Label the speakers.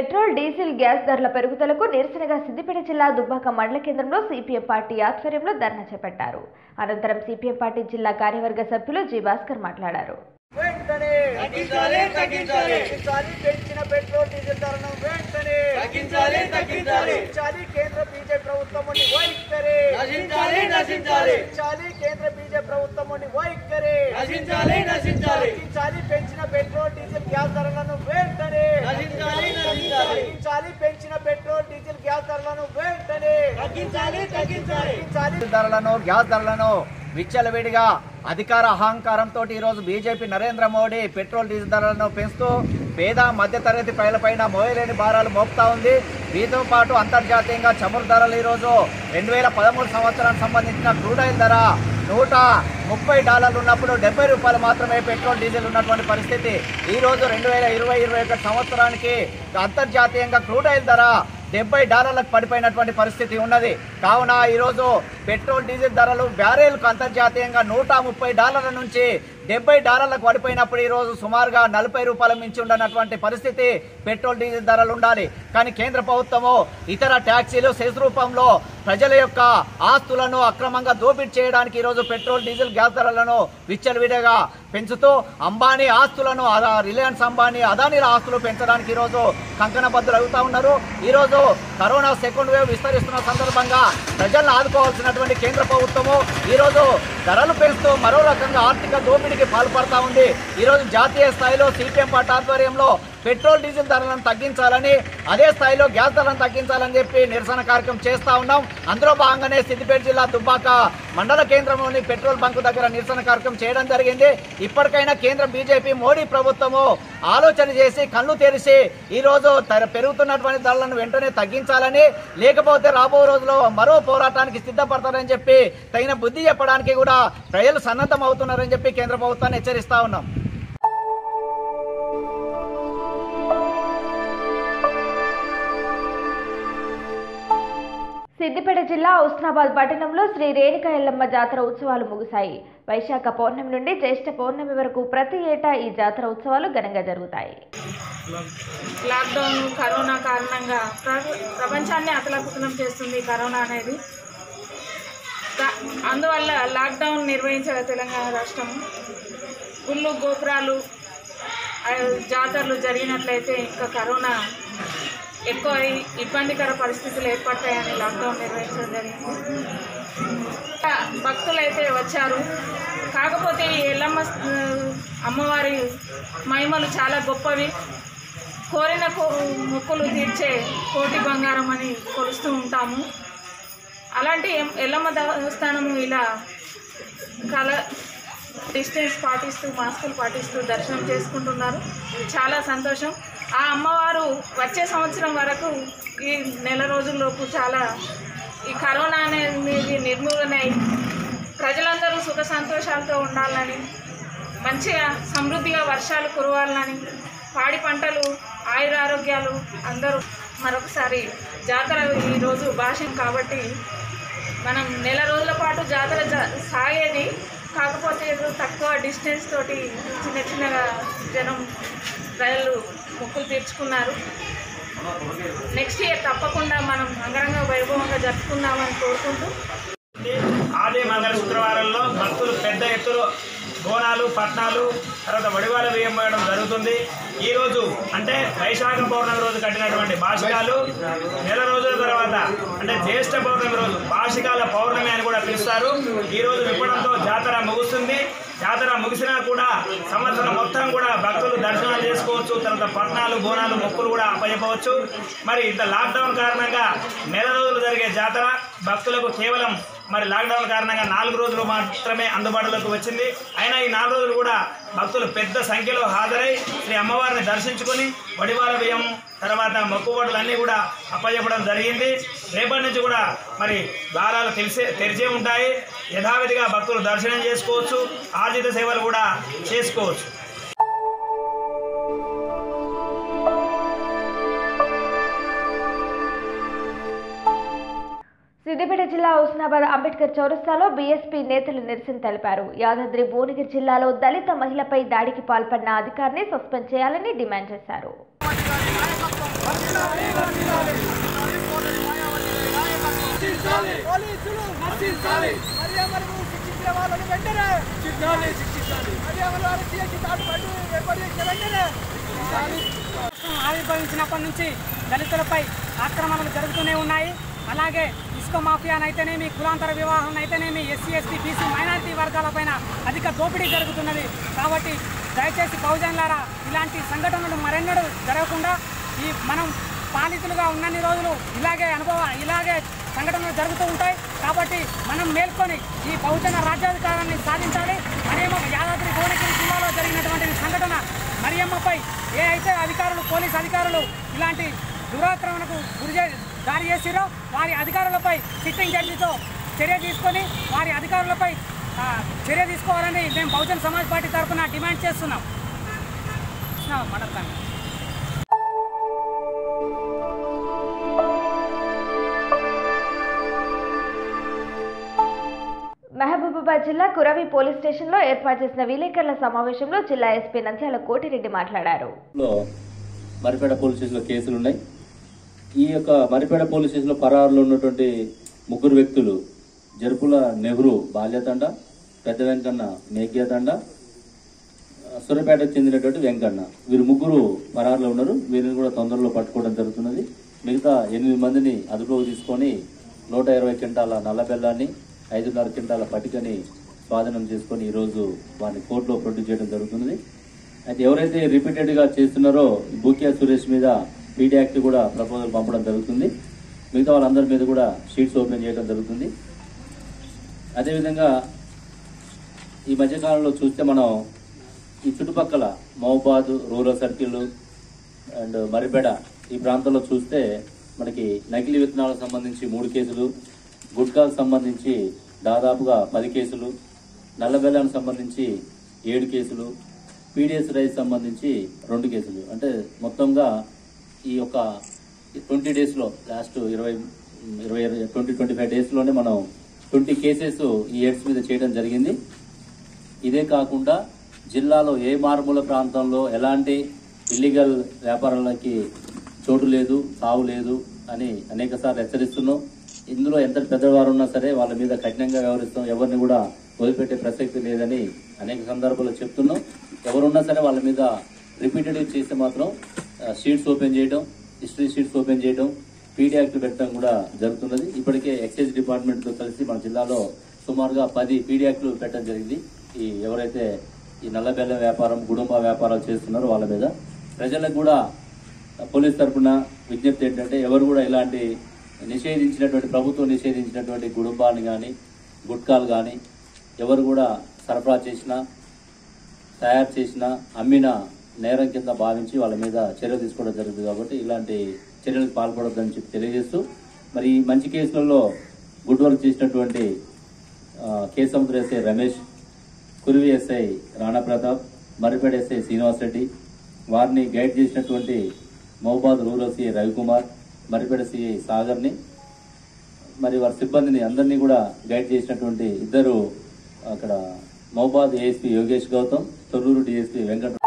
Speaker 1: petrol diesel gas ధరల పెరుగుదలకు నిరసనగా సిద్దిపేట జిల్లా దుబ్బాక మండల కేంద్రంలో సిపిఎం పార్టీ ఆధ్వర్యంలో ధర్నా చేపట్టారు అనంతరం సిపిఎం పార్టీ జిల్లా కార్యవర్గ సభ్యులు జి భాస్కర్ మాట్లాడారు
Speaker 2: వెంటనే
Speaker 3: తగ్గించాలి తగ్గించాలి
Speaker 2: తగ్గించాలి పెంచిన పెట్రోల్ డీజిల్ ధరను వెంటనే
Speaker 3: తగ్గించాలి తగ్గించాలి
Speaker 2: తగ్గించాలి కేంద్ర బీజేపీ ప్రభుత్వం ఉండి వైఖరి
Speaker 3: నశించాలి నశించాలి
Speaker 2: తగ్గించాలి కేంద్ర బీజేపీ ప్రభుత్వం ఉండి వైఖరి
Speaker 3: నశించాలి నశించాలి
Speaker 2: తగ్గించాలి పెంచిన పెట్రోల్ డీజిల్ గ్యాస్ ధరలను వెంటనే
Speaker 3: నశించాలి నశించాలి
Speaker 2: తగ్గించాలి పెంచిన పెట్రోల్ డీజిల్ గ్యాస్ ధరలను వెంటనే
Speaker 3: తగ్గించాలి తగ్గించాలి
Speaker 2: తగ్గించాలి ధరలను గ్యాస్ ధరలను విచ్చలవిడిగా అధికార అహంకారంతో ఈరోజు BJP Narendra Modi petrol diesel ధరలను పెంచుతూ పేద మధ్యతరగతి ప్రజలపైన మోయలేని భారాలు మోపుతా ఉంది వీటితో పాటు అంతర్జాతీయంగా చమురు ధరలు ఈరోజు రెండు వేల పదమూడు సంవత్సరానికి సంబంధించిన క్రూడ్ ఆయిల్ ధర నూట ముప్పై డాలర్లు ఉన్నప్పుడు డెబ్బై రూపాయలు మాత్రమే పెట్రోల్ డీజిల్ ఉన్నటువంటి పరిస్థితి ఈ రోజు రెండు వేల ఇరవై ఇరవై ఒకటి సంవత్సరానికి అంతర్జాతీయంగా క్రూడ్ ఆయిల్ ధర డెబ్బై డాలర్లకు పడిపోయినటువంటి పరిస్థితి ఉన్నది కావున ఈరోజు పెట్రోల్ డీజిల్ ధరలు బ్యారెల్కు అంతర్జాతీయంగా నూట ముప్పై డాలర్ల నుంచి డెబ్బై డాలర్లకు పడిపోయినప్పుడు ఈరోజు సుమారుగా నలభై రూపాయల మించి ఉండనటువంటి పరిస్థితి పెట్రోల్ డీజిల్ ధరలు ఉండాలి కానీ కేంద్ర ప్రభుత్వము ఇతర ట్యాక్సీలు సెస్ రూపంలో ప్రజల యొక్క ఆస్తులను అక్రమంగా దోపిడీ చేయడానికి ఈరోజు పెట్రోల్ డీజిల్ గ్యాస్ ధరలను విచ్చలవిడిగా పెంచుతూ అంబానీ ఆస్తులను అదా- రిలయన్స్ అంబానీ అదానీల ఆస్తులు పెంచడానికి ఈరోజు కంకణబద్దులు అవుతా ఉన్నారు ఈరోజు కరోనా సెకండ్ వేవ్ విస్తరిస్తున్న సందర్భంగా ప్రజలను ఆదుకోవాల్సినటువంటి కేంద్ర ప్రభుత్వము ఈరోజు ధరలు పెంచుతూ మరో రకంగా ఆర్థిక దోపిడీకి పాల్పడతా ఉంది ఈరోజు జాతీయ స్థాయిలో సిపిఎం పార్టీ ఆధ్వర్యంలో పెట్రోల్ డీజిల్ ధరలను తగ్గించాలని అదే స్థాయిలో గ్యాస్ ధరలను తగ్గించాలని చెప్పి నిరసన కార్యక్రమం చేస్తా ఉన్నాం అందులో భాగంగానే సిద్దిపేట జిల్లా దుబ్బాక మండల కేంద్రంలోని పెట్రోల్ బంక్ దగ్గర నిరసన కార్యక్రమం చేయడం జరిగింది ఇప్పటికైనా కేంద్ర బీజేపీ మోడీ ప్రభుత్వము ఆలోచన చేసి కళ్ళు తెరిచి ఈ రోజు తర- పెరుగుతున్నటువంటి ధరలను వెంటనే తగ్గించాలని లేకపోతే రాబో రోజుల్లో మరో పోరాటానికి సిద్ధపడతారని చెప్పి తగిన బుద్ధి చెప్పడానికి కూడా ప్రజలు సన్నద్ధం అవుతున్నారని చెప్పి కేంద్ర ప్రభుత్వాన్ని హెచ్చరిస్తా ఉన్నాం
Speaker 1: సిద్దిపేట జిల్లా ఉస్నాబాద్ పట్టణంలో శ్రీ రేణుకా ఎల్లమ్మ జాతర ఉత్సవాలు ముగిశాయి వైశాఖ పౌర్ణమి నుండి జ్యేష్ఠ పౌర్ణమి వరకు ప్రతి ఏటా ఈ జాతర ఉత్సవాలు ఘనంగా జరుగుతాయి
Speaker 4: లాక్డౌన్ కరోనా కారణంగా ప్ర- ప్రపంచాన్ని అతలాకుతలం చేస్తుంది కరోనా అనేది దా- అందువల్ల లాక్డౌన్ నిర్వహించారు తెలంగాణ రాష్ట్రం గుళ్ళు గోపురాలు ఆ, జాతరలు జరిగినట్లయితే ఇంకా కరోనా ఎక్కువ అయి ఇబ్బందికర పరిస్థితులు ఏర్పడతాయని లాక్డౌన్ నిర్వహించడం జరిగింది ఇంకా భక్తులైతే వచ్చారు కాకపోతే ఈ ఎల్లమ్మ ఆ, అమ్మవారి మహిమలు చాలా గొప్పవి కోరిన కో- మొక్కులు తీర్చే కోటి బంగారం అని కొలుస్తూ ఉంటాము అలాంటి ఎం- ఎల్లమ్మ దేవస్థానము ఇలా కల డిస్టెన్స్ పాటిస్తూ మాస్కులు పాటిస్తూ దర్శనం చేసుకుంటున్నారు చాలా సంతోషం ఆ అమ్మవారు వచ్చే సంవత్సరం వరకు ఈ నెల రోజుల్లోపు చాలా ఈ కరోనా అనేది నిర్మూలన అయి ప్రజలందరూ సుఖ సంతోషాలతో ఉండాలని మంచిగా సమృద్ధిగా వర్షాలు కురవాలని పాడి పంటలు ఆయురారోగ్యాలు అందరూ మరొకసారి జాతర ఈరోజు భాషం కాబట్టి మనం నెల రోజుల పాటు జాతర జ- సాగేది కాకపోతే ఏదో తక్కువ డిస్టెన్స్ తోటి చిన్న చిన్నగా జనం ప్రజలు మొక్కులు తీర్చుకున్నారు నెక్స్ట్ ఇయర్ తప్పకుండా మనం అంగరంగ వైభవంగా జరుపుకుందామని కోరుకుంటూ
Speaker 5: ఆది మంగళ శుక్రవారంలో భక్తులు పెద్ద ఎత్తులో బోనాలు పట్నాలు తర్వాత వడివాల బియ్యం పోయడం జరుగుతుంది ఈ రోజు అంటే వైశాఖ పౌర్ణమి రోజు కట్టినటువంటి భాషికాలు నెల రోజుల తర్వాత అంటే జ్యేష్ఠ పౌర్ణమి రోజు భాషికాల పౌర్ణమి అని కూడా పిలుస్తారు ఈ రోజు విప్పడంతో జాతర ముగుస్తుంది జాతర ముగిసినా కూడా సంవత్సరం మొత్తం కూడా భక్తులు దర్శనాలు చేసుకోవచ్చు తర్వాత పట్నాలు బోనాలు మొక్కులు కూడా అప్పచెప్పవచ్చు మరి ఇంత లాక్డౌన్ కారణంగా నెల రోజులు జరిగే జాతర భక్తులకు కేవలం మరి లాక్డౌన్ కారణంగా నాలుగు రోజులు మాత్రమే అందుబాటులోకి వచ్చింది అయినా ఈ నాలుగు రోజులు కూడా భక్తులు పెద్ద సంఖ్యలో హాజరై శ్రీ అమ్మవారిని దర్శించుకొని వడివాల బియ్యం తర్వాత మొక్కుబడులు అన్నీ కూడా అప్పచెప్పడం జరిగింది రేపటి నుంచి కూడా మరి ద్వారాలు తెలిసే తెరిచే ఉంటాయి యథావిధిగా భక్తులు దర్శనం చేసుకోవచ్చు ఆర్జిత సేవలు కూడా చేసుకోవచ్చు
Speaker 1: సిద్దిపేట జిల్లా హుస్నాబాద్ అంబేద్కర్ చౌరస్తాలో బీఎస్పీ నేతలు నిరసన తెలిపారు యాదాద్రి భువనగిరి జిల్లాలో దళిత మహిళపై దాడికి పాల్పడిన అధికారిని సస్పెండ్ చేయాలని డిమాండ్ చేశారు
Speaker 3: పోలీసులు నశించాలి మరియమ్మను శిక్షించిన వాళ్ళని వెంటనే శిక్షించాలి శిక్షించాలి మరియమ్మల వారు చేసి తాడుపడి ఏర్పాటు చేసిన వెంటనే శిక్షించాలి
Speaker 6: ఆవిర్భవించినప్పటి నుంచి దళితులపై ఆక్రమణలు జరుగుతూనే ఉన్నాయి అలాగే ఇసుక మాఫియానైతేనేమి కులాంతర వివాహం అయితేనేమి ఎస్సీ ఎస్టీ బీసీ మైనారిటీ వర్గాలపైన అధిక దోపిడీ జరుగుతున్నది కాబట్టి దయచేసి బహుజనులారా ఇలాంటి సంఘటనలు మరెన్నడూ జరగకుండా ఈ మనం పాలితులుగా ఉన్నన్ని రోజులు ఇలాగే అనుభవ ఇలాగే సంఘటనలు జరుగుతూ ఉంటాయి కాబట్టి మనం మేల్కొని ఈ బహుజన రాజ్యాధికారాన్ని సాధించాలి మరియమ్మ యాదాద్రి భువనగిరి జిల్లాలో జరిగినటువంటి ఈ సంఘటన మరియమ్మపై ఏ అయితే అధికారులు పోలీస్ అధికారులు ఇలాంటి దురాక్రమణకు గురి చే దారి చేసిరో వారి అధికారులపై సిట్టింగ్ జడ్జితో చర్య తీసుకొని వారి అధికారులపై ఆ, చర్య తీసుకోవాలని మేము బహుజన్ సమాజ్ పార్టీ తరఫున డిమాండ్ చేస్తున్నాం మాట్లాడతాను
Speaker 1: మహబూబాబాద్ జిల్లా కురవి పోలీస్ స్టేషన్లో ఏర్పాటు చేసిన విలేకరుల సమావేశంలో జిల్లా ఎస్పీ నంద్యాల కోటిరెడ్డి మాట్లాడారు
Speaker 7: లో మరిపేట పోలీస్ స్టేషన్లో కేసులు ఉన్నాయి ఈ యొక్క మరిపేట పోలీస్ స్టేషన్లో పరారులో ఉన్నటువంటి ముగ్గురు వ్యక్తులు జరుపుల నెహ్రూ బాల్యతండ పెద్ద వెంకన్న మేఘ్యతండ సూర్యపేటకు చెందినటువంటి వెంకన్న వీరు ముగ్గురు పరారులో ఉన్నారు వీరిని కూడా తొందరలో పట్టుకోవడం జరుగుతున్నది మిగతా ఎనిమిది మందిని అదుపులోకి తీసుకొని నూట ఇరవై క్వింటాల నల్ల బెల్లాన్ని ఐదున్నర క్వింటాల పటికని స్వాధీనం చేసుకొని ఈరోజు వారిని కోర్టులో ప్రొడ్యూస్ చేయడం జరుగుతున్నది అయితే ఎవరైతే రిపీటెడ్ గా చేస్తున్నారో బూకియా సురేష్ మీద పీడీ యాక్ట్ కూడా ప్రపోజల్ పంపడం జరుగుతుంది మిగతా వాళ్ళందరి మీద కూడా షీట్స్ ఓపెన్ చేయడం జరుగుతుంది అదేవిధంగా ఈ మధ్యకాలంలో చూస్తే మనం ఈ చుట్టుపక్కల మహబాద్ రూరల్ సర్కిల్ అండ్ మరిబెడ ఈ ప్రాంతంలో చూస్తే మనకి నకిలీ విత్తనాలకు సంబంధించి మూడు కేసులు గుట్కాకు సంబంధించి దాదాపుగా పది కేసులు నల్లబెల్లానికి సంబంధించి ఏడు కేసులు పీడిఎస్ రైస్ సంబంధించి రెండు కేసులు అంటే మొత్తంగా ఈ యొక్క ట్వంటీ డేస్లో లాస్ట్ ఇరవై ఇరవై ట్వంటీ ట్వంటీ ఫైవ్ డేస్లోనే మనం ట్వంటీ కేసెస్ ఈ ఎయిడ్స్ మీద చేయడం జరిగింది ఇదే కాకుండా జిల్లాలో ఏ మారుమూల ప్రాంతంలో ఎలాంటి ఇల్లీగల్ వ్యాపారాలకి చోటు లేదు తావు లేదు అని అనేక సార్లు హెచ్చరిస్తున్నాం ఇందులో ఎంత పెద్దవారు ఉన్నా సరే వాళ్ళ మీద కఠినంగా వ్యవహరిస్తాం ఎవరిని కూడా వదిలిపెట్టే ప్రసక్తి లేదని అనేక సందర్భాల్లో చెప్తున్నాం ఎవరున్నా సరే వాళ్ళ మీద రిపీటెడ్గా చేస్తే మాత్రం షీట్స్ ఓపెన్ చేయడం హిస్టరీ షీట్స్ ఓపెన్ చేయడం పీడీ యాక్ట్ పెట్టడం కూడా జరుగుతున్నది ఇప్పటికే ఎక్సైజ్ డిపార్ట్మెంట్తో కలిసి మన జిల్లాలో సుమారుగా పది పీడీ యాక్ట్లు పెట్టడం జరిగింది ఈ ఎవరైతే ఈ నల్ల బెల్లం వ్యాపారం గుడుంబ వ్యాపారాలు చేస్తున్నారో వాళ్ళ మీద ప్రజలకు కూడా పోలీస్ తరఫున విజ్ఞప్తి ఏంటంటే ఎవరు కూడా ఇలాంటి నిషేధించినటువంటి ప్రభుత్వం నిషేధించినటువంటి గుడుంబాన్ని కానీ గుట్కాలు కానీ ఎవరు కూడా సరఫరా చేసినా తయారు చేసిన అమ్మిన నేరం కింద భావించి వాళ్ళ మీద చర్య తీసుకోవడం జరుగుతుంది కాబట్టి ఇలాంటి చర్యలకు పాల్పడొద్దని చెప్పి తెలియజేస్తూ మరి ఈ మంచి కేసులలో గుడ్ వర్క్ చేసినటువంటి ఆ, Kesamudra SI Ramesh Kurivi SI Rana Pratap Marripeta SI Srinivas Reddy వారిని గైడ్ చేసినటువంటి Mahabad rural CI Ravikumar Marripeta CI సాగర్ని మరి వారి సిబ్బందిని అందరినీ కూడా గైడ్ చేసినటువంటి ఇద్దరు అక్కడ మహబాద్ ఏఎస్పీ యోగేష్ గౌతమ్ తొర్రూరు డిఎస్పీ వెంకట